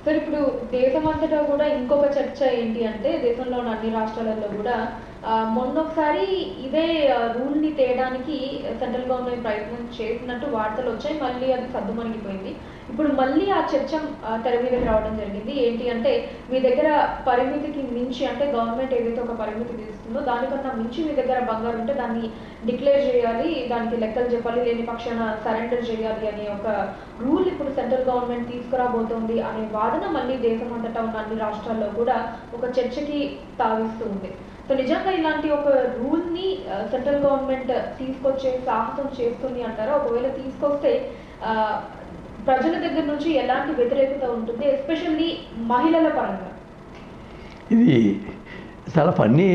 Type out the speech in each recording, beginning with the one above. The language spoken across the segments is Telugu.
సార్ ఇప్పుడు దేశమంతటా కూడా ఇంకొక చర్చ ఏంటి అంటే దేశంలో ఉన్న అన్ని రాష్ట్రాలలో కూడా ఆ, మొన్న ఒకసారి ఇదే రూల్ ని తేయడానికి సెంట్రల్ గవర్నమెంట్ ప్రయత్నం చేసినట్టు వార్తలు వచ్చాయి మళ్ళీ అది సద్దుమణిగిపోయింది ఇప్పుడు మళ్ళీ ఆ చర్చ ఆ, తెర మీదకి రావడం జరిగింది ఏంటి అంటే మీ దగ్గర పరిమితికి మించి అంటే గవర్నమెంట్ ఏదైతే ఒక పరిమితి విధిస్తుందో దానికన్నా మించి మీ దగ్గర బంగారం ఉంటే దాన్ని డిక్లేర్ చేయాలి దానికి లెక్కలు చెప్పాలి లేని పక్షాన సరెండర్ చేయాలి అనే ఒక రూల్ ఇప్పుడు సెంట్రల్ గవర్నమెంట్ తీసుకురాబోతోంది అనే వాదన మళ్ళీ దేశం అంతటా ఉన్న అన్ని రాష్ట్రాల్లో కూడా ఒక చర్చకి తావిస్తూ ఉంది సో నిజంగా ఇలాంటి ఒక రూల్ ని సెంట్రల్ గవర్నమెంట్ తీసుకొచ్చే సాహసం చేస్తుంది అంటారా ఒకవేళ తీసుకొస్తే ఆ, ప్రజల దగ్గర నుంచి ఎలాంటి వ్యతిరేకత ఉంటుంది ఎస్పెషల్లీ మహిళల పరంగా ఇది చాలా ఫన్నీ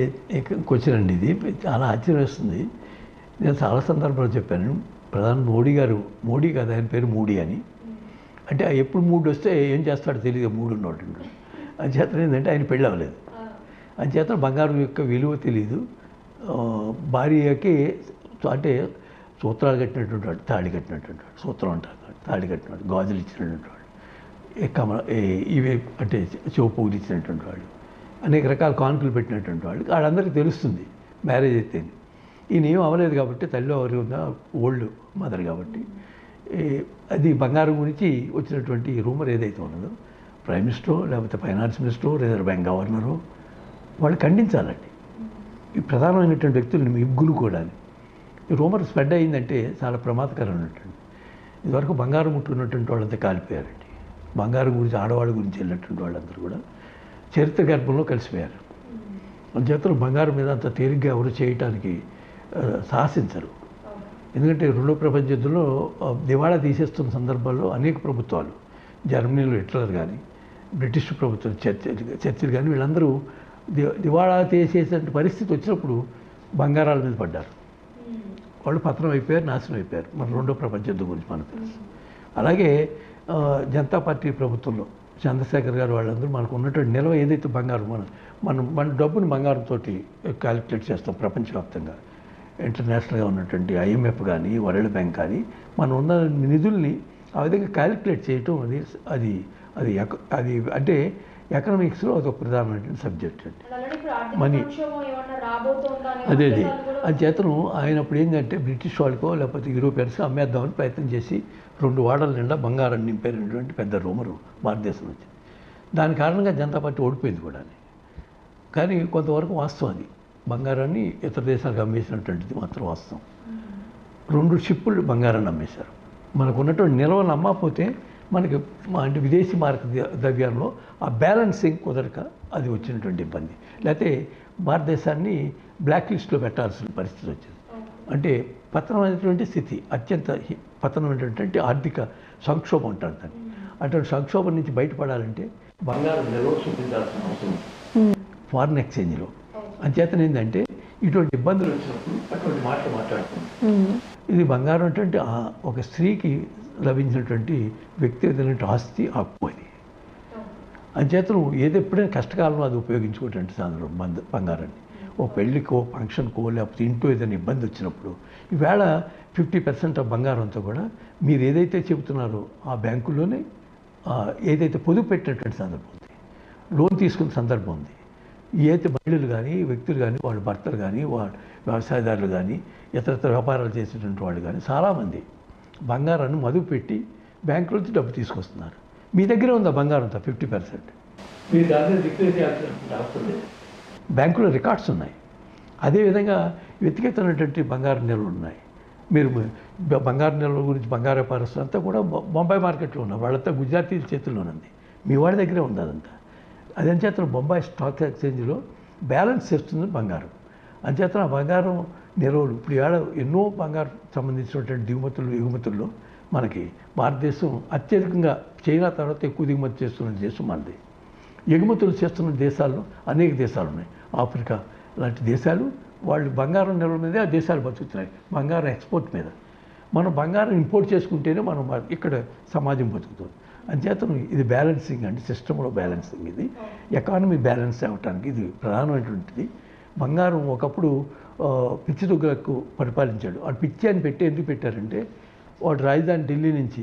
క్వశ్చన్ అండి ఇది చాలా ఆశ్చర్యం వేస్తుంది నేను చాలా సందర్భాలు చెప్పాను ప్రధాని మోడీ గారు మోడీ కాదు ఆయన పేరు మోడీ అని అంటే ఆ ఎప్పుడు మూడు వస్తే ఏం చేస్తాడో తెలియదు మూడు ఉన్నోడు అని చేత ఏంటంటే ఆయన పెళ్ళి అవ్వలేదు ఆ, అంచేత బంగారం యొక్క విలువ తెలియదు ఆ, భార్యకి అంటే సూత్రాలు కట్టినటువంటి వాడు తాళి కట్టినటువంటి వాడు సూత్రం అంటారు తాళి కట్టినవాడు గాజులు ఇచ్చినటువంటి వాడు ఏ కమల ఏ- ఇవే అంటే చెవు పువ్వులు ఇచ్చినటువంటి వాడు అనేక రకాల కానుకలు పెట్టినటువంటి వాళ్ళు వాళ్ళందరికీ తెలుస్తుంది మ్యారేజ్ అయితే ఈయన ఏం అవ్వలేదు కాబట్టి తల్లి ఎవరు ఉందా ఓల్డ్ మదర్ కాబట్టి ఈ అది బంగారం గురించి వచ్చినటువంటి రూమర్ ఏదైతే ఉన్నదో ప్రైమ్ మినిస్టర్ లేకపోతే finance minister reserve bank governor వాళ్ళు ఖండించాలండి ఈ ప్రధానమైనటువంటి వ్యక్తులను మిగ్గులు కూడా ఈ రూమర్ స్ప్రెడ్ అయిందంటే చాలా ప్రమాదకరం ఉన్నటువంటి ఇదివరకు బంగారం ముట్టుకున్నటువంటి వాళ్ళంతా కాలిపోయారండి బంగారం గురించి ఆడవాళ్ళ గురించి వెళ్ళినటువంటి వాళ్ళందరూ కూడా చరిత్ర గర్భంలో కలిసిపోయారు చేతులు బంగారం మీద అంత తేలిగ్గా ఎవరు చేయటానికి ఆ, సాహసించరు అవును. ఎందుకంటే రెండో ప్రపంచ యుద్ధంలో ఆ, దివాళా తీసేస్తున్న సందర్భాల్లో అనేక ప్రభుత్వాలు జర్మనీలో హిట్లర్ కానీ బ్రిటిష్ ప్రభుత్వం చర్చ్ చర్చిలు కానీ వీళ్ళందరూ ది దివాళా తీసేసే పరిస్థితి వచ్చినప్పుడు బంగారాల మీద పడ్డారు ఉమ్, వాళ్ళు పతనం అయిపోయారు నాశనం అయిపోయారు మన రెండో ప్రపంచ యుద్ధం గురించి మనకు తెలుసు అలాగే ఆ, జనతా పార్టీ ప్రభుత్వంలో చంద్రశేఖర్ గారు వాళ్ళందరూ మనకు ఉన్నటువంటి నిల్వ ఏదైతే బంగారం మనం మనం మన డబ్బుని బంగారంతో క్యాలిక్యులేట్ చేస్తాం ప్రపంచవ్యాప్తంగా ఇంటర్నేషనల్గా ఉన్నటువంటి ఐఎంఎఫ్ కానీ వరల్డ్ బ్యాంక్ కానీ మనం ఉన్న నిధుల్ని ఆ విధంగా క్యాలిక్యులేట్ చేయటం అది అది అది ఎక- అది అంటే ఎకనామిక్స్లో అదొక ప్రధానమైన సబ్జెక్ట్ అండి అది అలానే ఇప్పుడు ఆర్థిక మనీ. సంక్షోభం ఏమన్నా రాబోతోందా అనే అదే అదే సందేహాలు కూడా అది చేతను ఆయన అప్పుడు ఏంటంటే బ్రిటిష్ వాళ్ళకో లేకపోతే యూరోపియన్స్కి అమ్మేద్దామని ప్రయత్నం చేసి రెండు వాడల నిండా బంగారం నింపేటటువంటి పెద్ద రూమరు భారతదేశం నుంచి దాని కారణంగా జనతా పార్టీ ఓడిపోయింది కూడా కానీ కొంతవరకు వాస్తవం అది బంగారాన్ని ఇతర దేశాలకు అమ్మేసినటువంటిది మాత్రం వాస్తవం రెండు షిప్పులు బంగారాన్ని అమ్మేశారు మనకు ఉన్నటువంటి నిల్వలు అమ్మకపోతే మనకి మా అంటే విదేశీ మార్క ద్ర- ద్రవ్యాల్లో ఆ బ్యాలెన్సింగ్ కుదరక అది వచ్చినటువంటి ఇబ్బంది లేకపోతే భారతదేశాన్ని బ్లాక్ లిస్ట్లో పెట్టాల్సిన పరిస్థితి వచ్చింది అంటే పతనమైనటువంటి స్థితి అత్యంత హి- పతనమైనటువంటి ఆర్థిక సంక్షోభం అంటారు దాన్ని అటువంటి సంక్షోభం నుంచి బయటపడాలంటే బంగారం నిల్వ చూపించాల్సిన అవసరం ఉంది ఫారిన్ ఎక్స్చేంజ్లో అంచేతన ఏంటంటే ఇటువంటి ఇబ్బందులు వచ్చినప్పుడు అటువంటి మాటలు మాట్లాడుతుంది ఇది బంగారం అంటే ఆ- ఒక స్త్రీకి లభించినటువంటి వ్యక్తిగతమైన ఆస్తి హక్కు అది అంచేతను ఏది ఎప్పుడైనా కష్టకాలంలో అది ఉపయోగించుకోవటువంటి సందర్భం బంద బంగారాన్ని ఓ పెళ్ళికో ఫంక్షన్కో లేకపోతే ఇంట్లో ఏదైనా ఇబ్బంది వచ్చినప్పుడు ఈవేళ ఫిఫ్టీ పర్సెంట్ ఆఫ్ బంగారం అంతా కూడా మీరు ఏదైతే చెబుతున్నారో ఆ బ్యాంకుల్లోనే ఆ, ఏదైతే పొదుపు పెట్టినటువంటి సందర్భం ఉంది లోన్ తీసుకున్న సందర్భం ఉంది ఏదైతే మహిళలు కానీ వ్యక్తులు కానీ వాళ్ళ భర్తలు కానీ వాళ్ళ వ్యవసాయదారులు కానీ ఇతరత్ర వ్యాపారాలు చేసేటువంటి వాళ్ళు కానీ చాలామంది బంగారాన్ని మదుపు పెట్టి బ్యాంకు నుంచి డబ్బు తీసుకొస్తున్నారు మీ దగ్గర ఉందా బంగారం అంతా ఫిఫ్టీ పర్సెంట్ మీరు దాని డిక్లేర్ చేయాల్సిన అవసరం లేదు బ్యాంకులో రికార్డ్స్ ఉన్నాయి అదేవిధంగా వ్యక్తిగతమైనటువంటి బంగారు నిల్వలు ఉన్నాయి మీరు బ- బంగారు నిల్వల గురించి బంగారు వ్యాపారస్తులు అంతా కూడా బొ- బొంబాయి మార్కెట్లో ఉన్నారు వాళ్ళంతా గుజరాతీల చేతుల్లోనే ఉంది మీ వాళ్ళ దగ్గరే ఉంది అదంతా అది అంచేతన బొంబాయి స్టాక్ ఎక్స్చేంజ్లో బ్యాలెన్స్ చేస్తుంది బంగారం అంచేతన ఆ బంగారం నిల్వలు ఇప్పుడు ఏడ ఎన్నో బంగారం సంబంధించినటువంటి దిగుమతులు ఎగుమతుల్లో మనకి భారతదేశం అత్యధికంగా చైనా తర్వాత ఎక్కువ దిగుమతి చేస్తున్న దేశం మనది ఎగుమతులు చేస్తున్న దేశాల్లో అనేక దేశాలు ఉన్నాయి ఆఫ్రికా లాంటి దేశాలు వాళ్ళు బంగారం నిల్వల మీదే ఆ దేశాలు బతుకుతున్నాయి బంగారం ఎక్స్పోర్ట్ మీద మనం బంగారం ఇంపోర్ట్ చేసుకుంటేనే మనం మ- ఇక్కడ సమాజం బతుకుతుంది అంచేతను ఇది బ్యాలెన్సింగ్ అంటే సిస్టంలో బ్యాలెన్సింగ్ ఇది ఎకానమీ బ్యాలెన్స్ అవ్వటానికి ఇది ప్రధానమైనటువంటిది బంగారం ఒకప్పుడు ఆ, పిచ్చి దుగ్గలకు పరిపాలించాడు వాడు పిచ్చి అని పెట్టి ఎందుకు పెట్టారంటే వాడు రాజధాని ఢిల్లీ నుంచి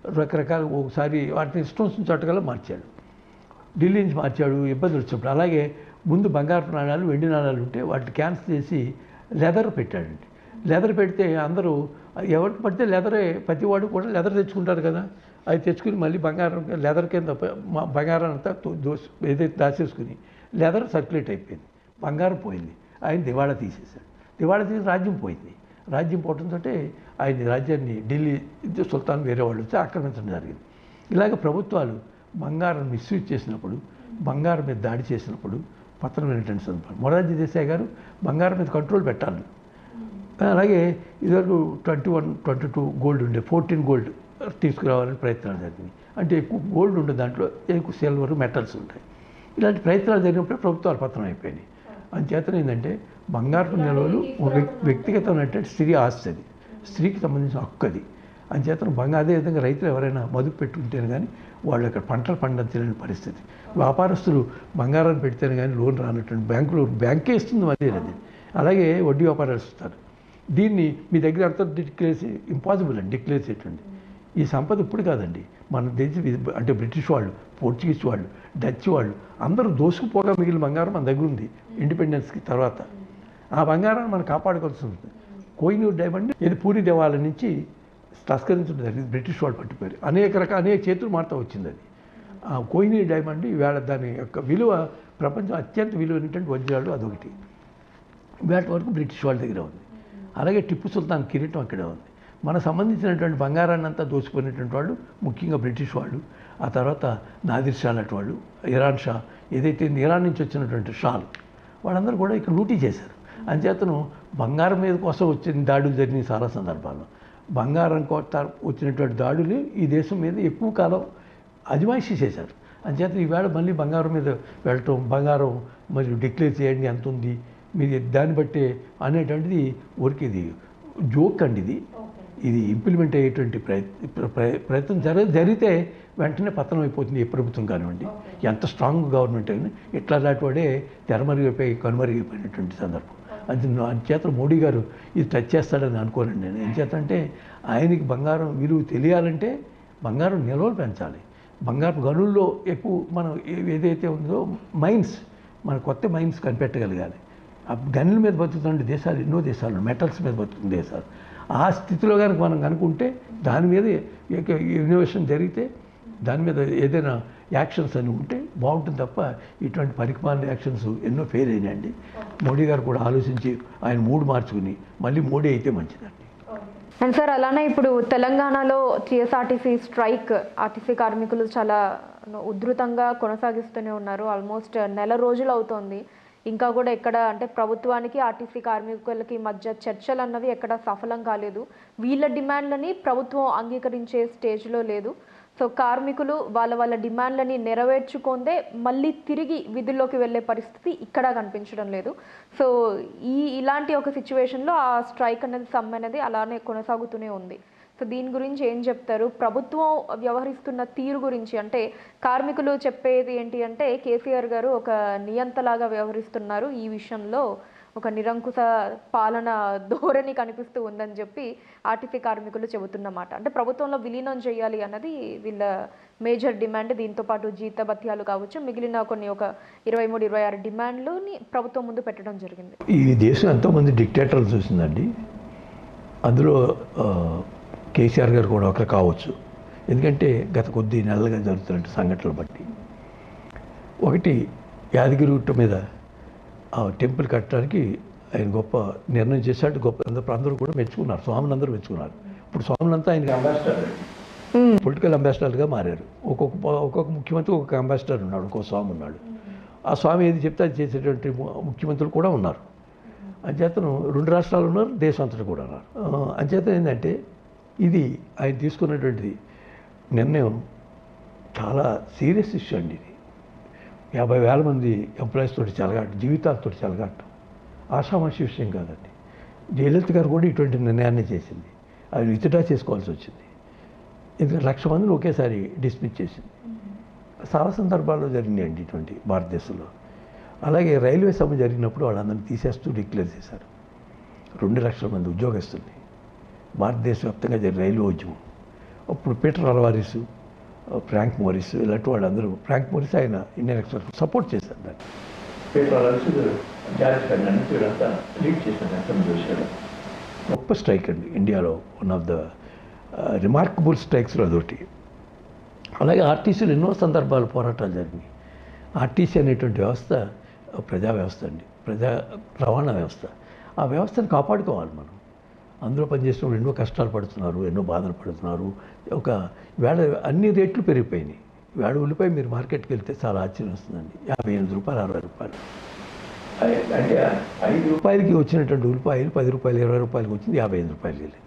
రకరకాల ఒకసారి వాటిని ఇష్టం వచ్చిన చోటకల్లా మార్చాడు ఢిల్లీ నుంచి మార్చాడు ఇబ్బందులు వచ్చినప్పుడు అలాగే ముందు బంగారు నాణాలు వెండి నాణాలు ఉంటే వాటిని క్యాన్సిల్ చేసి లెదర్ పెట్టాడండి లెదర్ పెడితే అందరూ ఎవరికి పడితే లెదరే ప్రతి వాడు కూడా లెదర్ తెచ్చుకుంటారు కదా అది తెచ్చుకుని మళ్ళీ బంగారం లెదర్ కింద ప- మా- బంగారం అంతా తో- దోసి ఏదైతే దాచేసుకుని లెదర్ సర్క్యులేట్ అయిపోయింది బంగారం పోయింది ఆయన దివాళా తీసేశాడు దివాళా తీసి రాజ్యం పోయింది రాజ్యం పోవడంతో ఆయన రాజ్యాన్ని ఢిల్లీ సుల్తాన్ వేరే వాళ్ళు వచ్చి ఆక్రమించడం జరిగింది ఇలాగ ప్రభుత్వాలు బంగారం మిస్యూజ్ చేసినప్పుడు బంగారం మీద దాడి చేసినప్పుడు పత్రం ఏంటంటే సందర్భం మొరార్జీ దేశాయ్ గారు బంగారం మీద కంట్రోల్ పెట్టాలి అలాగే ఇదివరకు twenty one twenty two gold ఉండే ఫోర్టీన్ గోల్డ్ తీసుకురావాలని ప్రయత్నాలు జరిగినాయి అంటే ఎక్కువ గోల్డ్ ఉండే దాంట్లో ఎక్కువ సిల్వర్ మెటల్స్ ఉంటాయి ఇలాంటి ప్రయత్నాలు జరిగినప్పుడు ప్రభుత్వాలు పతనం అయిపోయినాయి అంచేతన ఏంటంటే బంగారు నిల్వలు ఒక వ్యక్- వ్యక్తిగతమైనటువంటి స్త్రీ ఆస్తి అది స్త్రీకి సంబంధించిన హక్కు అది అంచేతన బంగా అదేవిధంగా రైతులు ఎవరైనా మదుపు పెట్టుకుంటేనే కానీ వాళ్ళు అక్కడ పంటలు పండించలేని పరిస్థితి వ్యాపారస్తులు బంగారాన్ని పెడితేనే కానీ లోన్ రానటువంటి బ్యాంకులు బ్యాంకే ఇస్తుంది మళ్ళీ అది అలాగే వడ్డీ వ్యాపారాలు ఇస్తారు దీన్ని మీ దగ్గర అంతా డిక్లేర్ ఇంపాసిబుల్ అండి డిక్లేర్ చేయటండి ఈ సంపద ఇప్పుడు కాదండి మన దేశం ఇది- అంటే బ్రిటిష్ వాళ్ళు పోర్చుగీస్ వాళ్ళు డచ్ వాళ్ళు అందరూ దోసుకుపోగా మిగిలిన బంగారం మన దగ్గర ఉంది ఇండిపెండెన్స్కి తర్వాత ఆ బంగారాన్ని మనం కాపాడుకోవాల్సి ఉంటుంది కోయినూరు డైమండ్ ఇది పూరి దేవాలయం నుంచి తస్కరించడం జరిగింది బ్రిటిష్ వాళ్ళు పట్టిపోయారు అనేక రకాల అనేక చేతులు మారుతూ వచ్చింది అది ఆ కోయినూరు డైమండ్ ఈవేళ దాని యొక్క విలువ ప్రపంచం అత్యంత విలువైనటువంటి వజ్రాలు అదొకటి వేట వరకు బ్రిటిష్ వాళ్ళ దగ్గర ఉంది అలాగే టిప్పు సుల్తాన్ కిరీటం అక్కడే ఉంది మనకు సంబంధించినటువంటి బంగారాన్ని అంతా దోచుకునేటువంటి వాళ్ళు ముఖ్యంగా బ్రిటిష్ వాళ్ళు ఆ తర్వాత నాదిర్ షా లాంటి వాళ్ళు ఇరాన్ షా ఏదైతే ఇరాన్ నుంచి వచ్చినటువంటి షాలు వాళ్ళందరూ కూడా ఇక్కడ లూటీ చేశారు అంచేతను బంగారం మీద కోసం వచ్చిన దాడులు జరిగిన చాలా సందర్భాల్లో బంగారం కోట వచ్చినటువంటి దాడులు ఈ దేశం మీద ఎక్కువ కాలం అజమాయిషీ చేశారు అంచేత ఈవేళ మళ్ళీ బంగారం మీద వెళ్ళటం బంగారం మరి డిక్లేర్ చేయండి ఎంత ఉంది మీరు దాన్ని బట్టే అనేటువంటిది ఊరికి ఇది జోక్ అండి ఇది ఇది ఇంప్లిమెంట్ అయ్యేటువంటి ప్రయత్ ప్ర- ప్రయత్నం జర జరిగితే వెంటనే పతనం అయిపోతుంది ఏ ప్రభుత్వం కానివ్వండి ఎంత స్ట్రాంగ్ గవర్నమెంట్ అయినా ఇట్లా అలాంటి వాడే తెరమరిగిపోయి కనుమరిగిపోయినటువంటి సందర్భం అది నా- అంచేత మోడీ గారు ఇది టచ్ చేస్తాడని అనుకోనండి నేను ఏం చేతంటే ఆయనకి బంగారం విలువ తెలియాలంటే బంగారం నిల్వలు పెంచాలి బంగారు గనుల్లో ఎక్కువ మనం ఏ- ఏదైతే ఉందో మైన్స్ మన కొత్త మైన్స్ కనిపెట్టగలగాలి ఆ గనుల మీద బతుకుతున్న దేశాలు ఎన్నో దేశాలు మెటల్స్ మీద బతుకుతున్న దేశాలు ఆ స్థితిలో కనుక మనం కనుక్కుంటే దాని మీద ఇన్నోవేషన్ జరిగితే దాని మీద ఏదైనా యాక్షన్స్ అని ఉంటే బాగుంటుంది తప్ప ఇటువంటి పరికమాల యాక్షన్స్ ఎన్నో ఫెయిల్ అయినాయండి మోడీ గారు కూడా ఆలోచించి ఆయన మూడు మార్చుకుని మళ్ళీ మోడీ అయితే మంచిదండి అండ్ సార్ అలానే ఇప్పుడు తెలంగాణలో టీఎస్ఆర్టీసీ స్ట్రైక్ ఆర్టీసీ కార్మికులు చాలా ఉధృతంగా కొనసాగిస్తూనే ఉన్నారు ఆల్మోస్ట్ నెల రోజులు అవుతోంది ఇంకా కూడా ఎక్కడ అంటే ప్రభుత్వానికి ఆర్టీసీ కార్మికులకి మధ్య చర్చలు అన్నవి ఎక్కడ సఫలం కాలేదు వీళ్ళ డిమాండ్లని ప్రభుత్వం అంగీకరించే స్టేజ్లో లేదు సో కార్మికులు వాళ్ళ వాళ్ళ డిమాండ్లని నెరవేర్చుకుందే మళ్ళీ తిరిగి విధుల్లోకి వెళ్ళే పరిస్థితి ఇక్కడ కనిపించడం లేదు సో ఈ ఇలాంటి ఒక సిచ్యువేషన్లో ఆ స్ట్రైక్ అనేది సమ్ అనేది అలానే కొనసాగుతూనే ఉంది సో దీని గురించి ఏం చెప్తారు ప్రభుత్వం వ్యవహరిస్తున్న తీరు గురించి అంటే కార్మికులు చెప్పేది ఏంటి అంటే కేసీఆర్ గారు ఒక నియంతలాగా వ్యవహరిస్తున్నారు ఈ విషయంలో ఒక నిరంకుశ పాలన ధోరణి కనిపిస్తూ ఉందని చెప్పి ఆర్టీసీ కార్మికులు చెబుతున్నమాట అంటే ప్రభుత్వంలో విలీనం చేయాలి అన్నది వీళ్ళ మేజర్ డిమాండ్ దీంతో పాటు జీత భత్యాలు కావచ్చు మిగిలిన కొన్ని ఒక ఇరవై మూడు ఇరవై ఆరు డిమాండ్లుని ప్రభుత్వం ముందు పెట్టడం జరిగింది ఈ దేశం ఎంతోమంది డిక్టేటర్లు చూసిందండి అందులో ఆ, కేసీఆర్ గారు కూడా ఒకరు కావచ్చు ఎందుకంటే గత కొద్ది నెలలుగా జరుగుతున్న సంఘటనలు బట్టి ఒకటి యాదగిరి గుట్ట మీద ఆ టెంపుల్ కట్టడానికి ఆయన గొప్ప నిర్ణయం చేశాడు గొప్ప అందరూ అందరూ కూడా మెచ్చుకున్నారు స్వామిని అందరూ మెచ్చుకున్నారు ఇప్పుడు స్వామినంతా ఆయనకి అంబాసిడర్ పొలిటికల్ అంబాసిడర్గా మారారు ఒక్కొక్క ఒక్కొక్క ముఖ్యమంత్రి ఒక్కొక్క అంబాసిడర్ ఉన్నాడు ఒక్కొక్క స్వామి ఉన్నాడు ఆ స్వామి ఏది చెప్తే అది చేసేటువంటి ము- ముఖ్యమంత్రులు కూడా ఉన్నారు అంచేతను రెండు రాష్ట్రాలు ఉన్నారు దేశం అంతటా కూడా ఉన్నారు ఆ, అంచేత ఏంటంటే ఇది ఆయన తీసుకున్నటువంటి నిర్ణయం చాలా సీరియస్ ఇష్యూ అండి ఇది యాభై వేల మంది ఎంప్లాయీస్ తోటి చెలగాటం జీవితాలతో చెలగాటం ఆషామాషి విషయం కాదండి జయలలిత గారు కూడా ఇటువంటి నిర్ణయాన్ని చేసింది అది విత్డ్రా చేసుకోవాల్సి వచ్చింది ఎందుకంటే లక్ష మందిని ఒకేసారి డిస్మిస్ చేసింది చాలా సందర్భాల్లో జరిగినాయండి ఇటువంటి భారతదేశంలో అలాగే రైల్వే సమ్మె జరిగినప్పుడు వాళ్ళందరినీ తీసేస్తూ డిక్లేర్ చేశారు రెండు లక్షల మంది ఉద్యోగస్తుల్ని భారతదేశ వ్యాప్తంగా జరిగిన రైల్వే ఉద్యమం అప్పుడు పీటర్ అలవారిస్ ఫ్రాంక్ మోరిస్ ఇలాంటి వాళ్ళందరూ ఫ్రాంక్ మోరిస్ ఆయన ఇండియన్ ఎక్స్ప్రెస్ సపోర్ట్ చేశారు దాన్ని పీటర్ అలవారిస్ జార్జ్ ఫెర్నాండెస్ వీళ్ళంతా లీడ్ చేశారు ఎస్ఎంజీ విషయంలో గొప్ప స్ట్రైక్ అండి ఇండియాలో వన్ ఆఫ్ ద రిమార్కబుల్ స్ట్రైక్స్లో అదొకటి అలాగే ఆర్టీసీలు ఎన్నో సందర్భాలు పోరాటాలు జరిగినాయి ఆర్టీసీ అనేటువంటి వ్యవస్థ ప్రజా వ్యవస్థ అండి ప్రజా రవాణా వ్యవస్థ ఆ వ్యవస్థను కాపాడుకోవాలి మనం అందులో పనిచేసిన వాళ్ళు ఎన్నో కష్టాలు పడుతున్నారు ఎన్నో బాధలు పడుతున్నారు ఒక వేళ అన్ని రేట్లు పెరిగిపోయినాయి వేళ ఉల్లిపాయ మీరు మార్కెట్కి వెళ్తే చాలా ఆశ్చర్యం వస్తుందండి యాభై ఎనిమిది రూపాయలు అరవై రూపాయలు అయి- అంటే ఐదు రూపాయలకి వచ్చినటువంటి ఉల్లిపాయలు పది రూపాయలు ఇరవై రూపాయలకి వచ్చింది యాభై ఐదు రూపాయలు వెళ్ళింది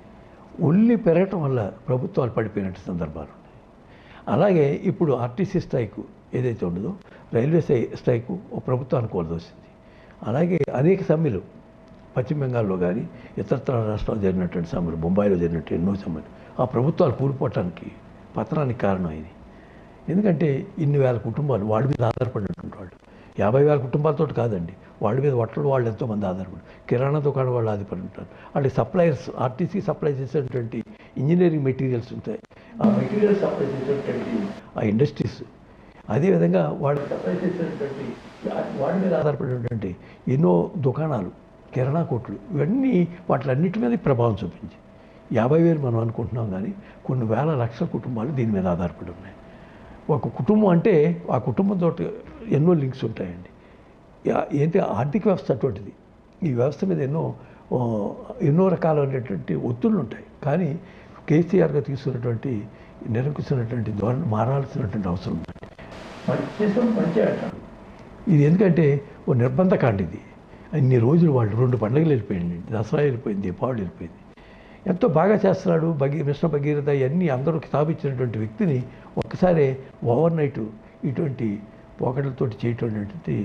ఉల్లి పెరగటం వల్ల ప్రభుత్వాలు పడిపోయినట్టు సందర్భాలు ఉన్నాయి అలాగే ఇప్పుడు ఆర్టీసీ స్ట్రైక్ ఏదైతే ఉండదో రైల్వే స్ట్రై- స్ట్రైకు ఓ ప్రభుత్వానికి కోరదోసింది అలాగే అనేక సమ్మెలు పశ్చిమ బెంగాల్లో కానీ ఇతరత్ర రాష్ట్రాల్లో జరిగినటువంటి సమ్మెలు బొంబాయిలో జరిగినట్టు ఎన్నో సమ్మెలు ఆ ప్రభుత్వాలు కూలిపోవటానికి పతనానికి కారణం అయింది ఎందుకంటే ఇన్ని వేల కుటుంబాలు వాళ్ళ మీద ఆధారపడినటువంటి వాళ్ళు యాభై వేల కుటుంబాలతో కాదండి వాళ్ళ మీద ఒట్టలు వాళ్ళు ఎంతోమంది ఆధారపడి కిరాణా దుకాణం వాళ్ళు ఆధారపడి ఉంటారు వాళ్ళకి సప్లయర్స్ ఆర్టీసీ సప్లై చేసేటువంటి ఇంజనీరింగ్ మెటీరియల్స్ ఉంటాయి ఆ మెటీరియల్స్ సప్లై చేసేటువంటి ఆ ఇండస్ట్రీస్ అదేవిధంగా వాళ్ళు సప్లై చేసేటువంటి వాటి మీద ఆధారపడినటువంటి ఎన్నో దుకాణాలు కిరాణా కొట్లు ఇవన్నీ వాటిలన్నిటి మీద ప్రభావం చూపించి యాభై వేలు మనం అనుకుంటున్నాం కానీ కొన్ని వేల లక్షల కుటుంబాలు దీని మీద ఆధారపడి ఉన్నాయి ఒక కుటుంబం అంటే ఆ కుటుంబంతో ఎన్నో లింక్స్ ఉంటాయండి యా- ఏంటి ఆర్థిక వ్యవస్థ అటువంటిది ఈ వ్యవస్థ మీద ఎన్నో ఓ, ఎన్నో రకాలైనటువంటి ఒత్తిళ్ళు ఉంటాయి కానీ కేసీఆర్గా తీసుకున్నటువంటి నిరంకుశమైనటువంటి ధోరణి మారాల్సినటువంటి అవసరం ఉందండి మంచి చేసాం మంచి అంటారు ఇది ఎందుకంటే ఓ నిర్బంధ కాండ ఇది అన్ని రోజులు వాళ్ళు రెండు పండుగలు వెళ్ళిపోయింది దసరా వెళ్ళిపోయింది దీపావళి వెళ్ళిపోయింది ఎంతో బాగా చేస్తున్నాడు భగీ మిశ్ర భగీరథ ఇవన్నీ అందరూ కితాబిచ్చినటువంటి వ్యక్తిని ఒక్కసారి ఓవర్ నైట్ ఇటువంటి పోకడలతోటి చేయటం అనేటువంటి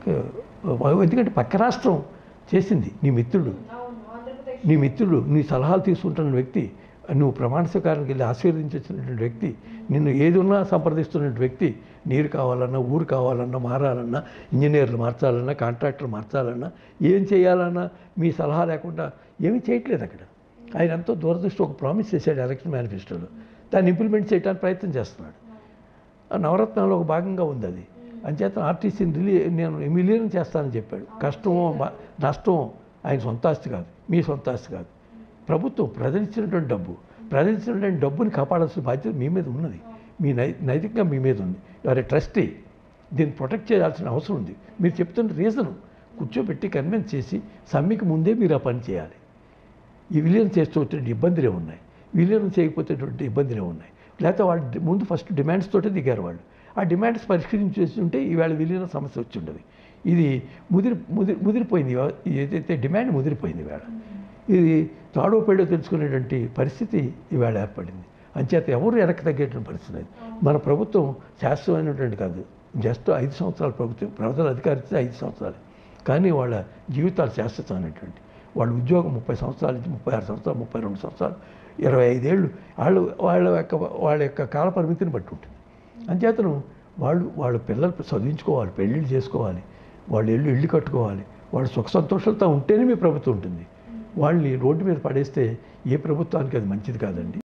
ఒక ఎందుకంటే పక్క రాష్ట్రం చేసింది నీ మిత్రుడు అవును ఆంధ్రప్రదేశ్ నీ మిత్రుడు నీ సలహాలు తీసుకుంటున్న వ్యక్తి నువ్వు ప్రమాణ స్వీకారానికి వెళ్ళి ఆశీర్వదించినటువంటి వ్యక్తి నిన్ను ఏది ఉన్నా సంప్రదిస్తున్న వ్యక్తి నీరు కావాలన్నా ఊరు కావాలన్నా మారాలన్నా ఇంజనీర్లు మార్చాలన్నా కాంట్రాక్టర్లు మార్చాలన్నా ఏం చేయాలన్నా మీ సలహా లేకుండా ఏమీ చేయట్లేదు అక్కడ ఆయన ఎంతో దూరదృష్టి ఒక ప్రామిస్ చేశాడు ఎలక్షన్ మేనిఫెస్టోలో దాన్ని ఇంప్లిమెంట్ చేయడానికి ప్రయత్నం చేస్తున్నాడు ఆ నవరత్నాల్లో ఒక భాగంగా ఉంది అది అంచేత ఆర్టీసీని రిలీ నేను విలీనం చేస్తానని చెప్పాడు కష్టమో బ- నష్టమో ఆయన సొంత ఆస్తి కాదు మీ సొంత ఆస్తి కాదు ప్రభుత్వం ప్రజలు ఇచ్చినటువంటి డబ్బు ప్రజలు ఇచ్చినటువంటి డబ్బుని కాపాడాల్సిన బాధ్యత మీ మీద ఉన్నది మీ నై నైతికంగా మీ మీద ఉంది ఎవరి ట్రస్టీ దీన్ని ప్రొటెక్ట్ చేయాల్సిన అవసరం ఉంది మీరు చెప్తున్న రీజను కూర్చోబెట్టి కన్విన్స్ చేసి సమ్మెకి ముందే మీరు ఆ పని చేయాలి ఈ విలీనం చేస్తున్నటువంటి ఇబ్బందులే ఉన్నాయి విలీనం చేయకపోతేటువంటి ఇబ్బందులే ఉన్నాయి లేకపోతే వాళ్ళు డి- ముందు ఫస్ట్ డిమాండ్స్ తోటే దిగారు వాళ్ళు ఆ డిమాండ్స్ పరిష్కరించేసి ఉంటే ఈవేళ విలీన సమస్య వచ్చి ఉండదు ఇది ముదిరి ముదిరి ముదిరిపోయింది ఇవా- ఏదైతే డిమాండ్ ముదిరిపోయింది ఈవేళ ఇది తాడో పేడో తెలుసుకునేటువంటి పరిస్థితి ఈవేళ ఏర్పడింది అంచేత ఎవరు వెనక్కి తగ్గేటువంటి పరిస్థితి లేదు మన ప్రభుత్వం శాశ్వతమైనటువంటి కాదు జస్ట్ ఐదు సంవత్సరాల ప్రభుత్వం ప్రజలు అధికారిస్తే ఐదు సంవత్సరాలు కానీ వాళ్ళ జీవితాలు శాశ్వతమైనటువంటి వాళ్ళ ఉద్యోగం ముప్పై సంవత్సరాల నుంచి ముప్పై ఆరు సంవత్సరాలు ముప్పై రెండు సంవత్సరాలు ఇరవై ఐదేళ్ళు వాళ్ళు వాళ్ళ యొక్క వాళ్ళ యొక్క కాల పరిమితిని బట్టి ఉంటుంది అంచేతను వాళ్ళు వాళ్ళ పిల్లలు చదివించుకోవాలి పెళ్ళిళ్ళు చేసుకోవాలి వాళ్ళు ఇల్లు ఇల్లు కట్టుకోవాలి వాళ్ళు సుఖ సంతోషాలతో ఉంటేనే మీ ప్రభుత్వం ఉంటుంది వాళ్ళని రోడ్డు మీద పడేస్తే ఏ ప్రభుత్వానికి అది మంచిది కాదండి